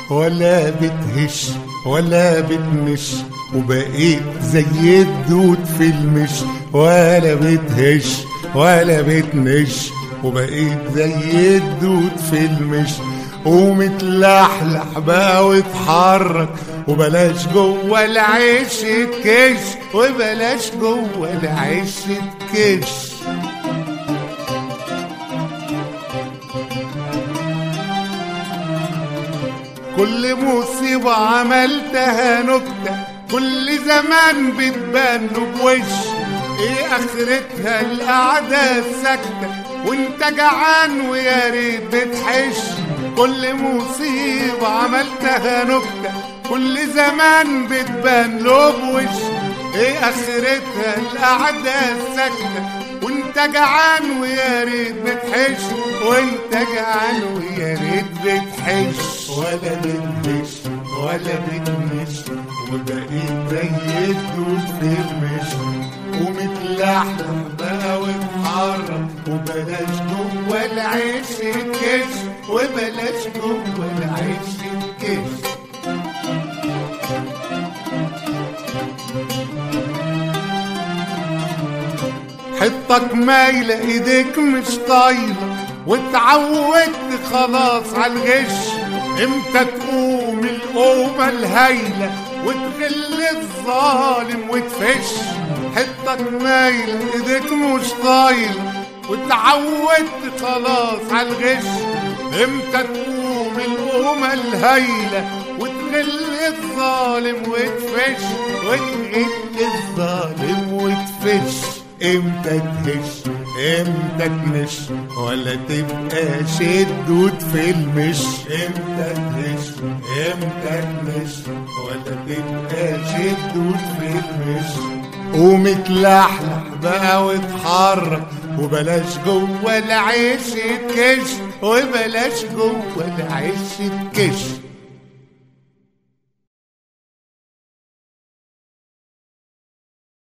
ولا بتهش ولا بتمش وبقيت زي الدود في المش ولا بتهش ولا بتمش وبقيت زي الدود في المش ومتلحلح بقى واتحرك وبلاش جوه العيش تكش وبلاش جوه العيش تكش كل مصيبة عملتها نكتة كل زمان بتبان له بوش ايه اخرتها القعدة الساكتة وانت جعان ويا ريت بتحش كل مصيبة عملتها نكتة كل زمان بتبان له بوش ايه اخرتها القعدة الساكتة وانت جعان ويا ريت بتحش وانت جعان ويا ريت بتحش ولا بتهش ولا بتمش وبقيت زي الدود في المش ومتلحلح بقى واتحرك وبلاش جوه العيش الكش وبلاش جوه العيش الكش حطك مايلة ايديك مش طايلة واتعودت خلاص على الغش امتى تقوم القومة الهايلة وتغل الظالم وتفش حطك مايلة ايديك مش طايلة واتعودت خلاص على الغش امتى تقوم القومة الهايلة وتغل الظالم وتفش وتغل الظالم وتفش امتى تهش امتى تنش ولا تبقى شدود في المش امتى تهش امتى تنش ولا تبقى شدود في المش ومتلحلح بقى واتحرك وبلاش جوه العيش تكش وبلاش جوه العيش تكش